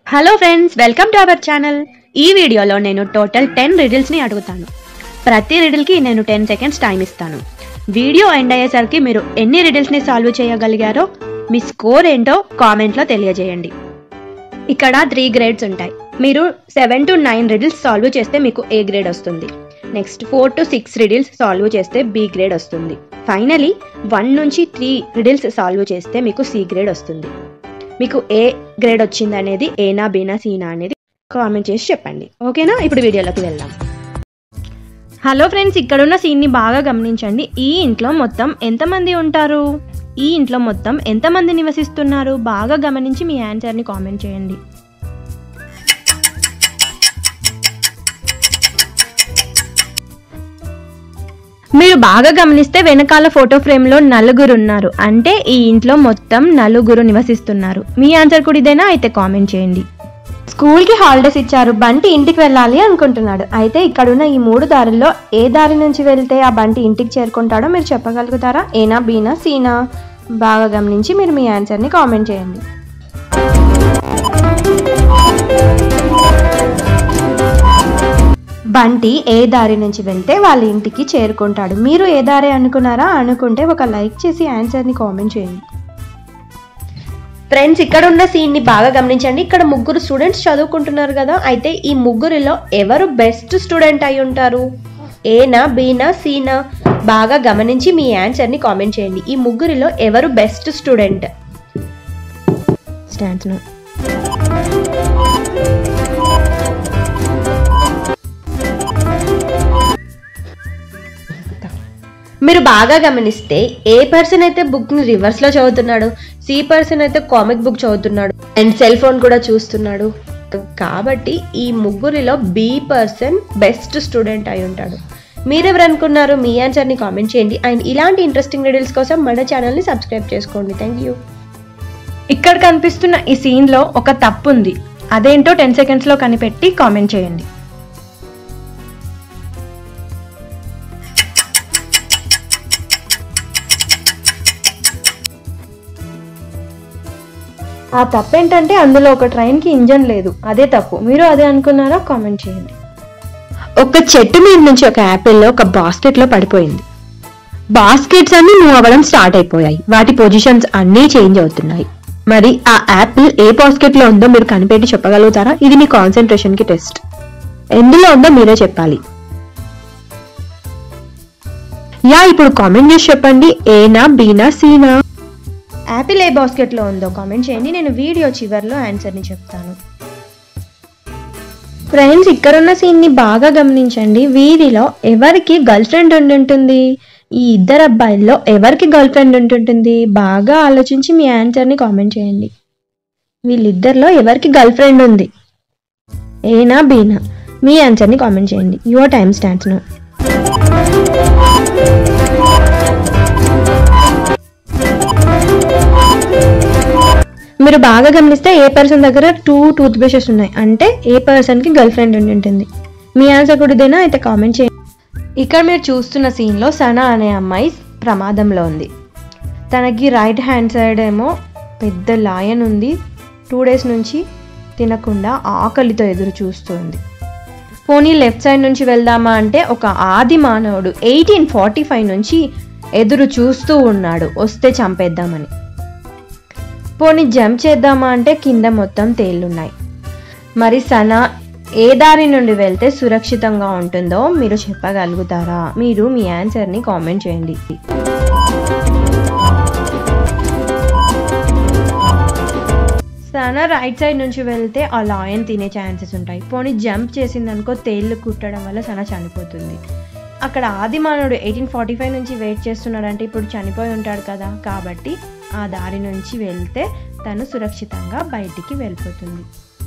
hello friends welcome to our channel ఈ వీడియోలో నేను టోటల్ టెన్ రిడిల్స్ని అడుగుతాను ప్రతి రిడిల్కి నేను టెన్ సెకండ్స్ టైం ఇస్తాను వీడియో ఎండ్ అయ్యేసరికి మీరు ఎన్ని రిడిల్స్ని సాల్వ్ చేయగలిగారో మీ స్కోర్ ఏంటో కామెంట్లో తెలియజేయండి ఇక్కడ త్రీ గ్రేడ్స్ ఉంటాయి మీరు seven to nine riddles solve చేస్తే మీకు ఏ గ్రేడ్ వస్తుంది next four to six riddles solve చేస్తే బి గ్రేడ్ వస్తుంది ఫైనలీ వన్ నుంచి త్రీ రిడిల్స్ సాల్వ్ చేస్తే మీకు సి గ్రేడ్ వస్తుంది మీకు ఏ గ్రేడ్ వచ్చింది అనేది ఏనా బీనా సీనా అనేది కామెంట్ చేసి చెప్పండి ఓకేనా ఇప్పుడు వీడియోలోకి వెళ్దాం హలో ఫ్రెండ్స్ ఇక్కడున్న సీన్ని బాగా గమనించండి ఈ ఇంట్లో మొత్తం ఎంతమంది ఉంటారు ఈ ఇంట్లో మొత్తం ఎంతమంది నివసిస్తున్నారు బాగా గమనించి మీ ఆన్సర్ని కామెంట్ చేయండి మీరు బాగా గమనిస్తే వెనకాల ఫోటో ఫ్రేమ్లో నలుగురు ఉన్నారు అంటే ఈ ఇంట్లో మొత్తం నలుగురు నివసిస్తున్నారు మీ ఆన్సర్ కూడా ఇదేనా అయితే కామెంట్ చేయండి స్కూల్కి హాలిడేస్ ఇచ్చారు బంటి ఇంటికి వెళ్ళాలి అనుకుంటున్నాడు అయితే ఇక్కడున్న ఈ మూడు దారుల్లో ఏ దారి నుంచి వెళ్తే ఆ బంటి ఇంటికి చేరుకుంటాడో మీరు చెప్పగలుగుతారా ఏనా బీనా సీనా బాగా గమనించి మీరు మీ ఆన్సర్ని కామెంట్ చేయండి బంటి ఏ దారి నుంచి వెళ్తే వాళ్ళ ఇంటికి చేరుకుంటాడు మీరు ఏ దారి అనుకున్నారా అనుకుంటే ఒక లైక్ చేసి ఆన్సర్ని కామెంట్ చేయండి ఫ్రెండ్స్ ఇక్కడ ఉన్న సీన్ని బాగా గమనించండి ఇక్కడ ముగ్గురు స్టూడెంట్స్ చదువుకుంటున్నారు కదా అయితే ఈ ముగ్గురిలో ఎవరు బెస్ట్ స్టూడెంట్ అయి ఉంటారు ఏనా బీనా సీనా బాగా గమనించి మీ ఆన్సర్ని కామెంట్ చేయండి ఈ ముగ్గురిలో ఎవరు బెస్ట్ స్టూడెంట్ స్టాండ్స్ మీరు బాగా గమనిస్తే ఏ పర్సన్ అయితే బుక్ ని రివర్స్ లో చదువుతున్నాడు సి పర్సన్ అయితే కామిక్ బుక్ చదువుతున్నాడు అండ్ సెల్ ఫోన్ కూడా చూస్తున్నాడు కాబట్టి ఈ ముగ్గురిలో బి పర్సన్ బెస్ట్ స్టూడెంట్ అయి ఉంటాడు మీరెవరు అనుకున్నారు మీ ఆన్సర్ని కామెంట్ చేయండి అండ్ ఇలాంటి ఇంట్రెస్టింగ్ రిడిల్స్ కోసం మన ఛానల్ని సబ్స్క్రైబ్ చేసుకోండి థ్యాంక్ యూ ఇక్కడ కనిపిస్తున్న ఈ సీన్లో ఒక తప్పు ఉంది అదేంటో టెన్ సెకండ్స్లో కనిపెట్టి కామెంట్ చేయండి ఆ తప్పు ఏంటంటే అందులో ఒక ట్రైన్కి ఇంజన్ లేదు అదే తప్పు మీరు అదే అనుకున్నారా కామెంట్ చేయండి ఒక చెట్టు మీద నుంచి ఒక యాపిల్లో ఒక బాస్కెట్లో పడిపోయింది బాస్కెట్స్ అన్ని మూవ్ అవ్వడం స్టార్ట్ అయిపోయాయి వాటి పొజిషన్స్ అన్నీ చేంజ్ అవుతున్నాయి మరి ఆ యాపిల్ ఏ బాస్కెట్ లో ఉందో మీరు కనిపెట్టి చెప్పగలుగుతారా ఇది మీ కాన్సన్ట్రేషన్ కి టెస్ట్ ఎందులో ఉందో మీరే చెప్పాలి యా ఇప్పుడు కామెంట్ చేసి చెప్పండి ఏనా బీనా సీనా యాపిల్ ఏ బాస్కెట్లో ఉందో కామెంట్ చేయండి నేను వీడియో చివరిలో ఆన్సర్ని చెప్తాను ఫ్రెండ్స్ ఇక్కడున్న సీన్ని బాగా గమనించండి వీరిలో ఎవరికి గర్ల్ ఫ్రెండ్ ఉండుంటుంది ఈ ఇద్దరు అబ్బాయిల్లో ఎవరికి గర్ల్ ఫ్రెండ్ ఉంటుంటుంది బాగా ఆలోచించి మీ ఆన్సర్ని కామెంట్ చేయండి వీళ్ళిద్దరిలో ఎవరికి గర్ల్ ఫ్రెండ్ ఉంది ఏనా బీనా మీ ఆన్సర్ని కామెంట్ చేయండి యువర్ టైం స్టాండ్స్ నో మీరు బాగా గమనిస్తే ఏ పర్సన్ దగ్గర టూ టూత్ బ్రషెస్ ఉన్నాయి అంటే ఏ పర్సన్కి గర్ల్ ఫ్రెండ్ ఉండి ఉంటుంది మీ ఆన్సర్ కూడా ఇదేనా అయితే కామెంట్ చేయండి ఇక్కడ మీరు చూస్తున్న సీన్లో సనా అనే అమ్మాయి ప్రమాదంలో ఉంది తనకి రైట్ హ్యాండ్ సైడ్ ఏమో పెద్ద లాయన్ ఉంది టూ డేస్ నుంచి తినకుండా ఆకలితో ఎదురు చూస్తుంది పోనీ లెఫ్ట్ సైడ్ నుంచి వెళ్దామా అంటే ఒక ఆది మానవుడు ఎయిటీన్ ఫార్టీ ఫైవ్ నుంచి ఎదురు చూస్తూ ఉన్నాడు వస్తే చంపేద్దామని పోనీ జంప్ చేద్దామా అంటే కింద మొత్తం తేళ్లున్నాయి మరి సనా ఏ దారి నుండి వెళ్తే సురక్షితంగా ఉంటుందో మీరు చెప్పగలుగుతారా మీరు మీ ఆన్సర్ని కామెంట్ చేయండి సనా రైట్ సైడ్ నుంచి వెళ్తే ఆ లాయన్ తినే ఛాన్సెస్ ఉంటాయి పోనీ జంప్ చేసిందనుకో తేళ్లు కుట్టడం వల్ల సన చనిపోతుంది అక్కడ ఆది మానవుడు ఎయిటీన్ ఫార్టీ ఫైవ్ నుంచి వెయిట్ చేస్తున్నాడంటే ఇప్పుడు చనిపోయి ఉంటాడు కదా కాబట్టి ఆ దారి నుంచి వెళ్తే తను సురక్షితంగా బయటికి వెళ్ళిపోతుంది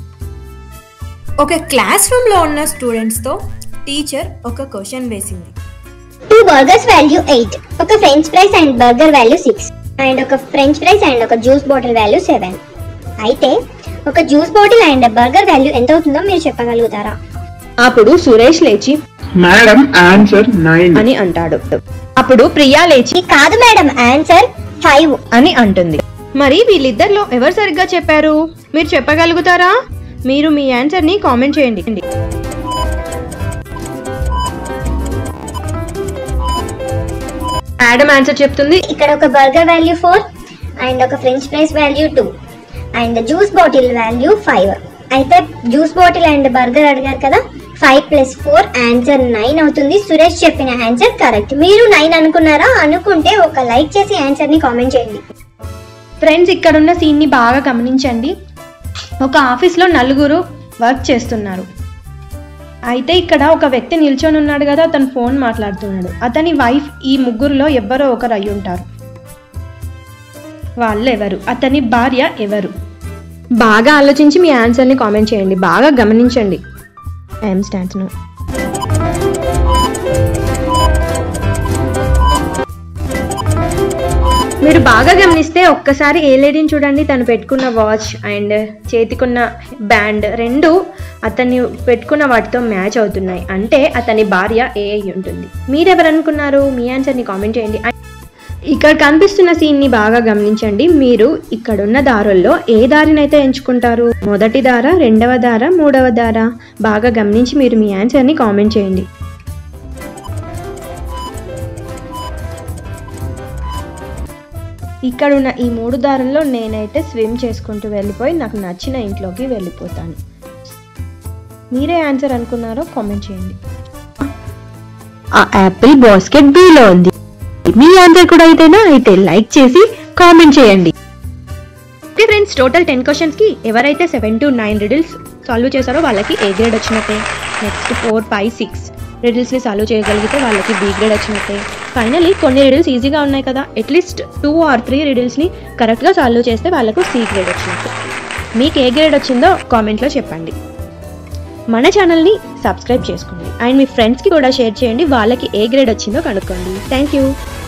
ఒక క్లాస్ రూమ్ లో ఉన్న స్టూడెంట్స్ తో టీచర్ ఒక క్వశ్చన్ వేసింది టూ బర్గర్స్ వాల్యూ ఎయిట్ ఒక French fries and burger value six and ఒక ఫ్రెంచ్ ఫ్రైస్ అండ్ ఒక జ్యూస్ బాటిల్ వాల్యూ సెవెన్ అయితే ఒక juice bottle and burger value ఎంత అవుతుందో మీరు చెప్పగలుగుతారా అప్పుడు సురేష్ లేచి మేడం ఆన్సర్ నైన్ అని అంటాడు అప్పుడు ప్రియా లేచి ఇది కాదు మేడం ఆన్సర్ ఫైవ్ అని అంటుంది మరి వీళ్ళిద్దరిలో ఎవరు సరిగ్గా చెప్పారు మీరు చెప్పగలుగుతారా మీరు మీ ఆన్సర్ని కామెంట్ చేయండి యాడమ్ ఆన్సర్ చెప్తుంది ఇక్కడ ఒక బర్గర్ వాల్యూ ఫోర్ అండ్ ఒక French fries value two and juice bottle value five అయితే జ్యూస్ బాటిల్ అండ్ బర్గర్ అడిగారు కదా five plus four answer nine అవుతుంది సురేష్ చెప్పిన ఆన్సర్ కరెక్ట్ మీరు నైన్ అనుకున్నారా అనుకుంటే ఒక లైక్ చేసి ఆన్సర్ ని కామెంట్ చేయండి ఫ్రెండ్స్ ఇక్కడున్న సీన్ని బాగా గమనించండి ఒక ఆఫీస్లో నలుగురు వర్క్ చేస్తున్నారు అయితే ఇక్కడ ఒక వ్యక్తి నిల్చొని ఉన్నాడు కదా అతను ఫోన్ మాట్లాడుతున్నాడు అతని వైఫ్ ఈ ముగ్గురులో ఎవ్వరో ఒకరు అయి ఉంటారు వాళ్ళు ఎవరు అతని భార్య ఎవరు బాగా ఆలోచించి మీ ఆన్సర్ని కామెంట్ చేయండి బాగా గమనించండి ఐఎమ్ స్టాండ్స్ నో మీరు బాగా గమనిస్తే ఒక్కసారి ఏ లేడీని చూడండి తను పెట్టుకున్న వాచ్ అండ్ చేతికున్న బ్యాండ్ రెండు అతన్ని పెట్టుకున్న వాటితో మ్యాచ్ అవుతున్నాయి అంటే అతని భార్య ఏ అయి ఉంటుంది మీరెవరు అనుకున్నారు మీ ఆన్సర్ని కామెంట్ చేయండి ఇక్కడ కనిపిస్తున్న సీన్ని బాగా గమనించండి మీరు ఇక్కడున్న దారుల్లో ఏ దారినైతే ఎంచుకుంటారు మొదటి దార రెండవ దార మూడవ దార బాగా గమనించి మీరు మీ ఆన్సర్ని కామెంట్ చేయండి ఇక్కడ ఉన్న ఈ మూడు దారుల్లో నేనైతే స్విమ్ చేసుకుంటూ వెళ్ళిపోయి నాకు నచ్చిన ఇంట్లోకి వెళ్ళిపోతాను మీరే ఆన్సర్ అనుకున్నారో కామెంట్ చేయండి ఆ యాపిల్ బాస్కెట్ బీలో ఉంది మీ ఆన్సర్ కూడా అయితేనా అయితే లైక్ చేసి కామెంట్ చేయండి ఓకే ఫ్రెండ్స్ టోటల్ టెన్ క్వశ్చన్స్కి ఎవరైతే seven to nine riddles solve చేశారో వాళ్ళకి ఏ గ్రేడ్ వచ్చినట్టే నెక్స్ట్ ఫోర్ ఫైవ్ సిక్స్ రిడిల్స్ని సాల్వ్ చేయగలిగితే వాళ్ళకి బి గ్రేడ్ వచ్చినట్టే ఫైనలీ కొన్ని రిడిల్స్ ఈజీగా ఉన్నాయి కదా అట్లీస్ట్ టూ ఆర్ త్రీ రిడిల్స్ని కరెక్ట్గా సాల్వ్ చేస్తే వాళ్ళకు సి గ్రేడ్ వచ్చినట్టు మీకు ఏ గ్రేడ్ వచ్చిందో కామెంట్లో చెప్పండి మన ఛానల్ని సబ్స్క్రైబ్ చేసుకోండి అండ్ మీ ఫ్రెండ్స్కి కూడా షేర్ చేయండి వాళ్ళకి ఏ గ్రేడ్ వచ్చిందో కనుక్కోండి థ్యాంక్ యూ